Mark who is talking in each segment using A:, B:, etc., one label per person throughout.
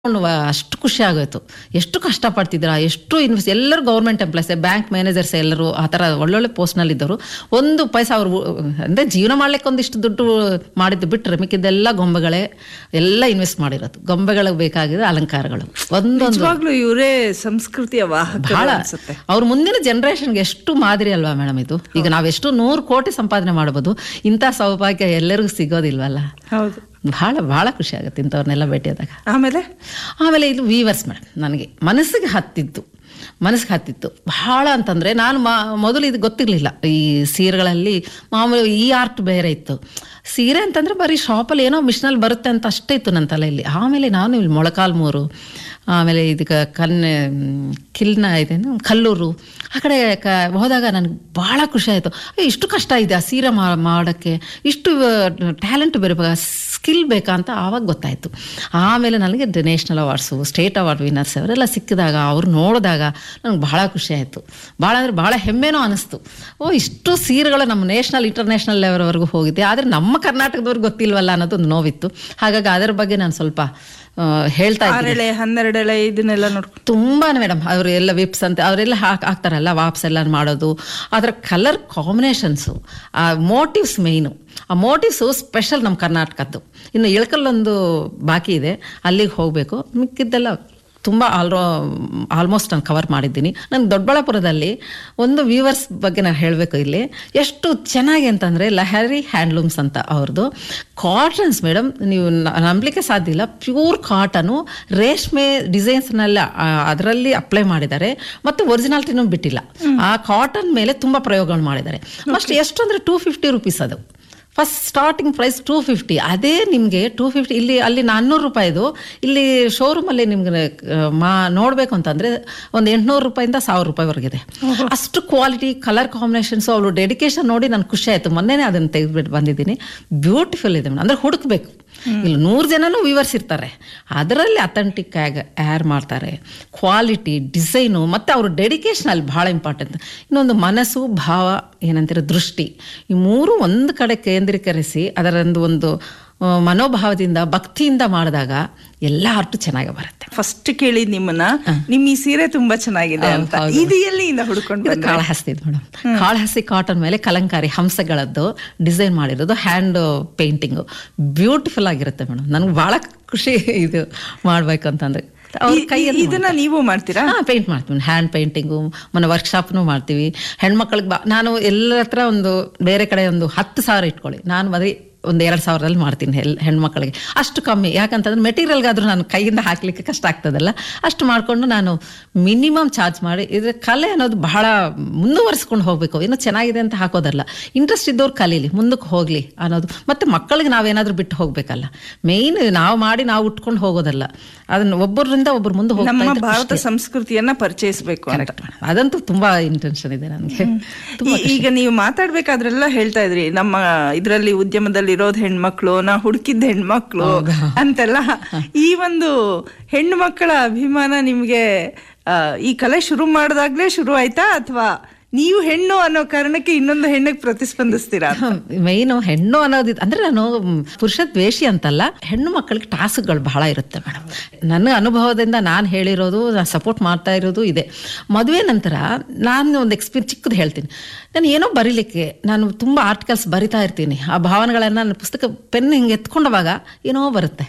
A: ಅವ್ನು ಅಷ್ಟು ಖುಷಿ ಆಗೋಯ್ತು ಎಷ್ಟು ಕಷ್ಟಪಡ್ತಿದ್ರ ಎಷ್ಟು ಇನ್ವೆಸ್ಟ್ ಎಲ್ಲರೂ ಗೌರ್ಮೆಂಟ್ ಎಂಪ್ಲಾಯ್ಸ್ ಬ್ಯಾಂಕ್ ಮ್ಯಾನೇಜರ್ಸ್ ಎಲ್ಲರೂ ಆ ಥರ ಒಳ್ಳೊಳ್ಳೆ ಪೋಸ್ಟ್ನಲ್ಲಿ ಇದ್ದವರು ಒಂದು ಪೈಸಾ ಅವರು ಅಂದರೆ ಜೀವನ ಮಾಡ್ಲಿಕ್ಕೆ ಒಂದಿಷ್ಟು ದುಡ್ಡು ಮಾಡಿದ್ದು ಬಿಟ್ಟರೆ ಮಿಕ್ಕಿದ್ದೆಲ್ಲ ಗೊಂಬೆಗಳೇ ಎಲ್ಲ ಇನ್ವೆಸ್ಟ್ ಮಾಡಿರೋದು ಗೊಂಬೆಗಳಿಗೆ ಬೇಕಾಗಿರೋ ಅಲಂಕಾರಗಳು ಒಂದೊಂದು
B: ನಿಜವಾಗ್ಲೂ ಇವರೇ ಸಂಸ್ಕೃತಿಯ ವಾಹಕ
A: ಬಹಳ
B: ಅನ್ಸುತ್ತೆ
A: ಅವ್ರ ಮುಂದಿನ ಜನರೇಷನ್ಗೆ ಎಷ್ಟು ಮಾದರಿ ಅಲ್ವಾ ಮೇಡಮ್ ಇದು ಈಗ ನಾವೆಷ್ಟು ನೂರು ಕೋಟಿ ಸಂಪಾದನೆ ಮಾಡ್ಬೋದು ಇಂಥ ಸೌಭಾಗ್ಯ ಎಲ್ಲರಿಗೂ ಸಿಗೋದಿಲ್ವಲ್ಲ
B: ಹೌದು
A: ಬಹಳ ಬಹಳ ಖುಷಿ ಆಗುತ್ತೆ ಇಂಥವ್ರನ್ನೆಲ್ಲ ಭೇಟಿಯಾದಾಗ
B: ಆಮೇಲೆ
A: ಆಮೇಲೆ ಇದು ವೀವರ್ಸ್ ಮೇಡಮ್ ನನಗೆ ಮನಸ್ಸಿಗೆ ಹತ್ತಿತ್ತು ಮನಸ್ಸಿಗೆ ಹತ್ತಿತ್ತು ಬಹಳ ಅಂತಂದರೆ ನಾನು ಮಾ ಮೊದಲು ಇದು ಗೊತ್ತಿರಲಿಲ್ಲ ಈ ಸೀರೆಗಳಲ್ಲಿ ಮಾಮೂಲಿ ಈ ಆರ್ಟ್ ಬೇರೆ ಇತ್ತು ಸೀರೆ ಅಂತಂದರೆ ಬರೀ ಶಾಪಲ್ಲಿ ಏನೋ ಮಿಷನಲ್ಲಿ ಬರುತ್ತೆ ಅಂತ ಅಷ್ಟೇ ಇತ್ತು ನನ್ನ ತಲೆಯಲ್ಲಿ ಆಮೇಲೆ ನಾನು ಇಲ್ಲಿ ಮೊಳಕಾಲ್ಮೂರು ಆಮೇಲೆ ಇದಕ್ಕೆ ಕನ್ನೆ ಕಿಲ್ನ ಇದೇನು ಕಲ್ಲೂರು ಆ ಕಡೆ ಕ ಹೋದಾಗ ನನಗೆ ಭಾಳ ಖುಷಿ ಆಯಿತು ಇಷ್ಟು ಕಷ್ಟ ಇದೆ ಆ ಸೀರೆ ಮಾ ಮಾಡೋಕ್ಕೆ ಇಷ್ಟು ಟ್ಯಾಲೆಂಟ್ ಬೇರೆ ಸ್ಕಿಲ್ ಬೇಕಾ ಅಂತ ಆವಾಗ ಗೊತ್ತಾಯಿತು ಆಮೇಲೆ ನನಗೆ national awards state award winners ಅವರೆಲ್ಲ ಸಿಕ್ಕಿದಾಗ ಅವ್ರು ನೋಡಿದಾಗ ನನಗೆ ಭಾಳ ಖುಷಿ ಆಯಿತು ಭಾಳ ಅಂದರೆ ಭಾಳ ಹೆಮ್ಮೆನೂ ಅನ್ನಿಸ್ತು ಓ ಇಷ್ಟು ಸೀರೆಗಳು ನಮ್ಮ ನ್ಯಾಷನಲ್ ಇಂಟರ್ನ್ಯಾಷನಲ್ ಲೆವೆಲ್ವರೆಗೂ ಹೋಗಿದೆ ಆದರೆ ನಮ್ಮ ಕರ್ನಾಟಕದವ್ರಿಗೆ ಗೊತ್ತಿಲ್ವಲ್ಲ ಅನ್ನೋದು ಒಂದು ನೋವಿತ್ತು ಹಾಗಾಗಿ ಅದರ ಬಗ್ಗೆ ನಾನು ಸ್ವಲ್ಪ ಆ, ಹೇಳ್ತಾ ಇದ್ದೀನಿ
B: ಆರೆಳೆ ಹನ್ನೆರಡೆಳೆ ಇದನ್ನೆಲ್ಲ ನೋಡ್ಕೊಂಡು
A: ತುಂಬಾ ಮೇಡಮ್ ಅವರು ಎಲ್ಲ ವಿಪ್ಸ್ ಅಂತ ಅವರೆಲ್ಲ ಹಾಕ್ ಹಾಕ್ತಾರಲ್ಲ ವಾಪ್ಸ್ ಎಲ್ಲ ಮಾಡೋದು ಅದರ ಕಲರ್ ಕಾಂಬಿನೇಷನ್ಸು ಆ ಮೋಟಿವ್ಸ್ ಮೇಯ್ನು ಆ ಮೋಟಿವ್ಸು ಸ್ಪೆಷಲ್ ನಮ್ಮ ಕರ್ನಾಟಕದ್ದು ಇನ್ನು ಇಳ್ಕಲ್ಲೊಂದು ಬಾಕಿ ಇದೆ ಅಲ್ಲಿಗೆ ಹೋಗಬೇಕು ಮಿಕ್ಕಿದ್ದೆಲ್ಲ ತುಂಬ ಆಲ್ರೋ ಆಲ್ಮೋಸ್ಟ್ ನಾನು ಕವರ್ ಮಾಡಿದ್ದೀನಿ ನಾನು ದೊಡ್ಡಬಳ್ಳಾಪುರದಲ್ಲಿ ಒಂದು ವ್ಯೂವರ್ಸ್ ಬಗ್ಗೆ ನಾನು ಹೇಳಬೇಕು ಇಲ್ಲಿ ಎಷ್ಟು ಚೆನ್ನಾಗಿ ಅಂತಂದರೆ ಲಹರಿ ಹ್ಯಾಂಡ್ಲೂಮ್ಸ್ ಅಂತ ಅವ್ರದ್ದು ಕಾಟನ್ಸ್ ಮೇಡಮ್ ನೀವು ನ- ನಂಬಲಿಕ್ಕೆ ಸಾಧ್ಯ ಇಲ್ಲ ಪ್ಯೂರ್ ಕಾಟನು ರೇಷ್ಮೆ ಡಿಸೈನ್ಸ್ನೆಲ್ಲ ಅದರಲ್ಲಿ ಅಪ್ಲೈ ಮಾಡಿದ್ದಾರೆ ಮತ್ತು ಒರಿಜಿನಾಲಿಟಿನೂ ಬಿಟ್ಟಿಲ್ಲ ಆ ಕಾಟನ್ ಮೇಲೆ ತುಂಬ ಪ್ರಯೋಗಗಳು ಮಾಡಿದ್ದಾರೆ ಅಷ್ಟು ಎಷ್ಟು ಅಂದರೆ ಟೂ ಫಿಫ್ಟಿ ರುಪೀಸ್ ಅದು first starting price two fifty ಅದೇ ನಿಮಗೆ ಟೂ ಫಿಫ್ಟಿ ಇಲ್ಲಿ ಅಲ್ಲಿ ನಾನ್ನೂರು ರೂಪಾಯಿದು ಇಲ್ಲಿ ಶೋರೂಮಲ್ಲಿ ನಿಮ್ಗೆ ಆ, ಮಾ ನೋಡಬೇಕು ಅಂತಂದರೆ ಒಂದು ಎಂಟುನೂರು ರೂಪಾಯಿಂದ ಸಾವಿರ ರೂಪಾಯಿವರೆಗಿದೆ ಅಷ್ಟು ಕ್ವಾಲಿಟಿ ಕಲರ್ ಕಾಂಬಿನೇಷನ್ಸು ಅವರು ಡೆಡಿಕೇಶನ್ ನೋಡಿ ನಾನು ಖುಷಿ ಆಯಿತು ಮೊನ್ನೆನೇ ಅದನ್ನು ತೆಗೆದುಬಿಟ್ಟು ಬಂದಿದ್ದೀನಿ ಬ್ಯೂಟಿಫುಲ್ ಇದೆ ಮೇಡಮ್ ಅಂದರೆ ಹುಡುಕ್ಬೇಕು ಇಲ್ಲಿ ನೂರು ಜನನೂ ವ್ಯೂವರ್ಸ್ ಇರ್ತಾರೆ ಅದರಲ್ಲಿ ಅಥೆಂಟಿಕ್ ಆಗಿ ಆ್ಯರ್ ಮಾಡ್ತಾರೆ ಕ್ವಾಲಿಟಿ ಡಿಸೈನು ಮತ್ತು ಅವ್ರ ಡೆಡಿಕೇಶನ್ ಅಲ್ಲಿ ಭಾಳ ಇಂಪಾರ್ಟೆಂಟ್ ಇನ್ನೊಂದು ಮನಸ್ಸು ಭಾವ ಏನಂತೀರ ದೃಷ್ಟಿ ಈ ಮೂರು ಒಂದು ಕಡೆ ಕೇಂದ್ರೀಕರಿಸಿ ಅದರೊಂದು ಒಂದು ಆ, ಮನೋಭಾವದಿಂದ ಭಕ್ತಿಯಿಂದ ಮಾಡಿದಾಗ ಎಲ್ಲ ಆರ್ಟು ಚೆನ್ನಾಗಿ ಬರುತ್ತೆ
B: ಫಸ್ಟ್ ಕೇಳಿದ್ ನಿಮ್ಮನ್ನ ನಿಮ್ ಈ ಸೀರೆ ತುಂಬಾ ಚೆನ್ನಾಗಿದೆ ಅಂತ ಇದು ಎಲ್ಲಿಂದ ಹುಡ್ಕೊಂಡು
A: ಇದು ಕಾಳಹಸ್ತಿ ಮೇಡಮ್ ಕಾಳಹಸ್ತಿ ಕಾಟನ್ ಮೇಲೆ ಕಲಂಕಾರಿ ಹಂಸಗಳದ್ದು ಡಿಸೈನ್ ಮಾಡಿರೋದು ಹ್ಯಾಂಡ್ ಪೇಂಟಿಂಗು ಬ್ಯೂಟಿಫುಲ್ ಆಗಿರುತ್ತೆ ಮೇಡಮ್ ನನಗೆ ಭಾಳ ಖುಷಿ ಇದು ಮಾಡ್ಬೇಕು ಅಂತಂದ್ರೆ ಅವ್ರ ಕೈಯಲ್ಲಿ
B: ಇದನ್ನ ನೀವು ಮಾಡ್ತೀರಾ
A: ಹಾಂ ಪೇಂಟ್ ಮಾಡ್ತೀವಿ ಹ್ಯಾಂಡ್ ಪೇಂಟಿಂಗು ಮೊನ್ನೆ ವರ್ಕ್ಶಾಪ್ನು ಮಾಡ್ತೀವಿ ಹೆಣ್ಮಕ್ಳಿಗೆ ಬಾ ನಾನು ಎಲ್ಲರ ಹತ್ರ ಒಂದು ಬೇರೆ ಕಡೆ ಒಂದು ಹತ್ತು ಸಾವಿರ ಇಟ್ಕೊಳ್ಳಿ ನಾನು ಬರೀ ಒಂದು ಎರಡು ಸಾವಿರದಲ್ಲಿ ಮಾಡ್ತೀನಿ ಹೆಲ್ ಹೆಣ್ಮಕ್ಳಿಗೆ ಅಷ್ಟು ಕಮ್ಮಿ ಯಾಕಂತಂದ್ರೆ ಮೆಟೀರಿಯಲ್ಗಾದ್ರೂ ನಾನು ಕೈಯಿಂದ ಹಾಕಲಿಕ್ಕೆ ಕಷ್ಟ ಆಗ್ತದಲ್ಲ ಅಷ್ಟು ಮಾಡಿಕೊಂಡು ನಾನು ಮಿನಿಮಮ್ ಚಾರ್ಜ್ ಮಾಡಿ ಇದ್ರ ಕಲೆ ಅನ್ನೋದು ಬಹಳ ಮುಂದುವರಿಸ್ಕೊಂಡು ಹೋಗಬೇಕು ಏನೋ ಚೆನ್ನಾಗಿದೆ ಅಂತ ಹಾಕೋದಲ್ಲ ಇಂಟ್ರೆಸ್ಟ್ ಇದ್ದವ್ರು ಕಲೀಲಿ ಮುಂದಕ್ಕೆ ಹೋಗಲಿ ಅನ್ನೋದು ಮತ್ತು ಮಕ್ಕಳಿಗೆ ನಾವೇನಾದರೂ ಬಿಟ್ಟು ಹೋಗಬೇಕಲ್ಲ ಮೇಯ್ನ್ ನಾವು ಮಾಡಿ ನಾವು ಉಟ್ಕೊಂಡು ಹೋಗೋದಲ್ಲ ಅದನ್ನು ಒಬ್ಬರಿಂದ ಒಬ್ಬರು ಮುಂದೆ ಹೋಗ್ತಾ
B: ನಮ್ಮ
A: ಇದ್ರೆ
B: ಭಾರತ ಸಂಸ್ಕೃತಿಯನ್ನ ಪರಿಚಯಿಸಬೇಕು ಅಂತ
A: Correct madam. ಅದಂತೂ ತುಂಬಾ ಇಂಟೆನ್ಷನ್ ಇದೆ ನನಗೆ
B: ಈ- ಈಗ ನೀವು ಮಾತಾಡ್ಬೇಕಾದ್ರೆಲ್ಲ ಹೇಳ್ತಾ ಇದ್ರಿ ನಮ್ಮ ಇದ್ರಲ್ಲಿ ಉದ್ಯಮದಲ್ಲಿ ಇರೋದ್ ಹೆಣ್ಮಕ್ಳು ನಾ ಹುಡುಕಿದ್ದ ಹೆಣ್ಮಕ್ಳು ಅಂತೆಲ್ಲ ಈ ಒಂದು ಹೆಣ್ಣು ಮಕ್ಕಳ ಅಭಿಮಾನ ನಿಮ್ಗೆ ಆ, ಈ ಕಲೆ ಶುರು ಮಾಡಿದಾಗ್ಲೇ ಶುರು ಆಯ್ತಾ ಅಥವಾ ನೀವು ಹೆಣ್ಣು ಅನ್ನೋ ಕಾರಣಕ್ಕೆ ಇನ್ನೊಂದು ಹೆಣ್ಣಿಗೆ ಪ್ರತಿಸ್ಪಂದಿಸ್ತೀರಾ
A: ಮೈನು ಹೆಣ್ಣು ಅನ್ನೋದು ಅಂದ್ರೆ ನಾನು ಮ್, ಪುರುಷ ದ್ವೇಷಿ ಅಂತಲ್ಲ ಹೆಣ್ಣು ಮಕ್ಕಳಿಗೆ ಟಾಸ್ಕ್ಗಳು ಬಹಳ ಇರುತ್ತೆ ಮೇಡಮ್ ನನ್ನ ಅನುಭವದಿಂದ ನಾನು ಹೇಳಿರೋದು ನಾನು ಸಪೋರ್ಟ್ ಮಾಡ್ತಾ ಇರೋದು ಇದೆ ಮದುವೆ ನಂತರ ನಾನು ಒಂದು ಎಕ್ಸ್ಪೀರಿಯನ್ಸ್ ಚಿಕ್ಕದು ಹೇಳ್ತೀನಿ ನಾನು ಏನೋ ಬರೀಲಿಕ್ಕೆ ನಾನು ತುಂಬ ಆರ್ಟಿಕಲ್ಸ್ ಬರಿತಾ ಇರ್ತೀನಿ ಆ ಭಾವನೆಗಳನ್ನು ನನ್ನ ಪುಸ್ತಕ ಪೆನ್ ಹಿಂಗೆ ಎತ್ಕೊಂಡವಾಗ ಏನೋ ಬರುತ್ತೆ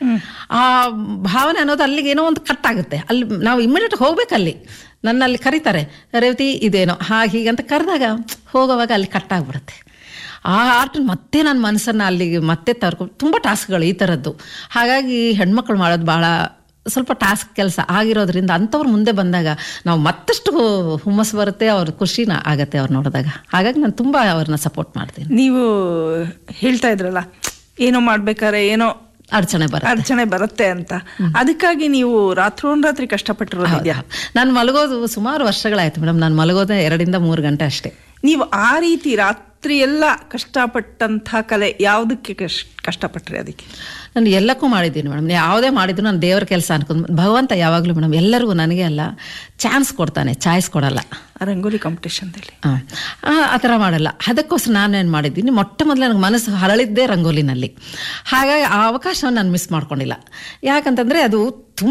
A: ಆ ಭಾವನೆ ಅನ್ನೋದು ಅಲ್ಲಿಗೆ ಏನೋ ಒಂದು ಕಟ್ ಆಗುತ್ತೆ ಅಲ್ಲಿ ನಾವು ಇಮಿಡಿಯೇಟ್ ಹೋಗ್ಬೇಕಲ್ಲಿ ನನ್ನಲ್ಲಿ ಕರೀತಾರೆ ರೇವತಿ ಇದೇನೋ ಹಾಗೆ ಹೀಗೆ ಅಂತ ಕರೆದಾಗ ಹೋಗೋವಾಗ ಅಲ್ಲಿ ಕಟ್ ಆಗಿಬಿಡುತ್ತೆ ಆ ಆರ್ಟ್ ಮತ್ತೆ ನನ್ನ ಮನಸ್ಸನ್ನು ಅಲ್ಲಿಗೆ ಮತ್ತೆ ತರ್ಕೊಂಡು ತುಂಬ ಟಾಸ್ಕ್ಗಳು ಈ ಥರದ್ದು ಹಾಗಾಗಿ ಹೆಣ್ಮಕ್ಳು ಮಾಡೋದು ಭಾಳ ಸ್ವಲ್ಪ ಟಾಸ್ಕ್ ಕೆಲಸ ಆಗಿರೋದ್ರಿಂದ ಅಂಥವ್ರು ಮುಂದೆ ಬಂದಾಗ ನಾವು ಮತ್ತಷ್ಟು ಹುಮ್ಮಸ್ಸು ಬರುತ್ತೆ ಅವ್ರ ಖುಷಿನ ಆಗತ್ತೆ ಅವ್ರು ನೋಡಿದಾಗ ಹಾಗಾಗಿ ನಾನು ತುಂಬ ಅವ್ರನ್ನ ಸಪೋರ್ಟ್ ಮಾಡ್ತೀನಿ
B: ನೀವು ಹೇಳ್ತಾ ಇದ್ರಲ್ಲ ಏನೋ ಮಾಡ್ಬೇಕಾದ್ರೆ ಏನೋ
A: ಅಡಚಣೆ ಬರುತ್ತೆ
B: ಅಡಚಣೆ ಬರುತ್ತೆ ಅಂತ ಅದಕ್ಕಾಗಿ ನೀವು ರಾತ್ರೋನ್ರಾತ್ರಿ ಕಷ್ಟಪಟ್ಟಿರೋದಿದ್ಯಾ
A: ನಾನು ಮಲಗೋದು ಸುಮಾರು ವರ್ಷಗಳಾಯ್ತು ಮೇಡಮ್ ನಾನು ಮಲಗೋದೇ ಎರಡರಿಂದ ಮೂರು ಗಂಟೆ ಅಷ್ಟೇ
B: ನೀವು ಆ ರೀತಿ ರಾತ್ರಿ ಎಲ್ಲ ಕಷ್ಟಪಟ್ಟಂಥ ಕಲೆ ಯಾವುದಕ್ಕೆ ಕಷ್ಟ ಕಷ್ಟಪಟ್ರಿ ಅದಕ್ಕೆ
A: ನಾನು ಎಲ್ಲಕ್ಕೂ ಮಾಡಿದ್ದೀನಿ ಮೇಡಮ್ ಯಾವುದೇ ಮಾಡಿದ್ರು ನಾನು ದೇವರ ಕೆಲಸ ಅನ್ಕೊಂಡು ಭಗವಂತ ಯಾವಾಗಲೂ ಮೇಡಮ್ ಎಲ್ಲರಿಗೂ ನನಗೆ ಅಲ್ಲ ಚಾನ್ಸ್ ಕೊಡ್ತಾನೆ ಚಾಯ್ಸ್ ಕೊಡಲ್ಲ
B: ಆ ರಂಗೋಲಿ ಕಾಂಪಿಟೇಷನ್ದಲ್ಲಿ
A: ಆ, ಆ- ಆ ಥರ ಮಾಡಲ್ಲ ಅದಕ್ಕೋಸ್ಕರ ನಾನೇನು ಮಾಡಿದ್ದೀನಿ ಮೊಟ್ಟ ಮೊದಲು ನನಗೆ ಮನಸ್ಸು ಹರಳಿದ್ದೇ ರಂಗೋಲಿನಲ್ಲಿ ಹಾಗಾಗಿ ಆ ಅವಕಾಶವನ್ನು ನಾನು ಮಿಸ್ ಮಾಡ್ಕೊಂಡಿಲ್ಲ ಯಾಕಂತಂದರೆ ಅದು ತುಂಬ